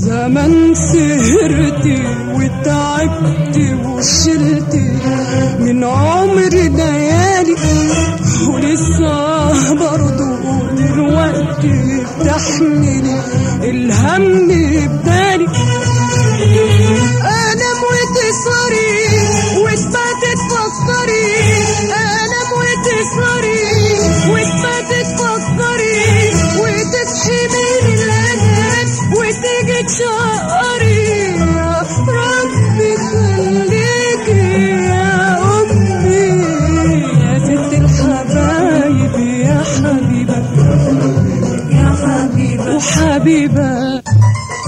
زمان سهرتي وتعبتي وشلتي من عمري ليالي ولسه برضو دلوقتي بتحملي الهم بدالي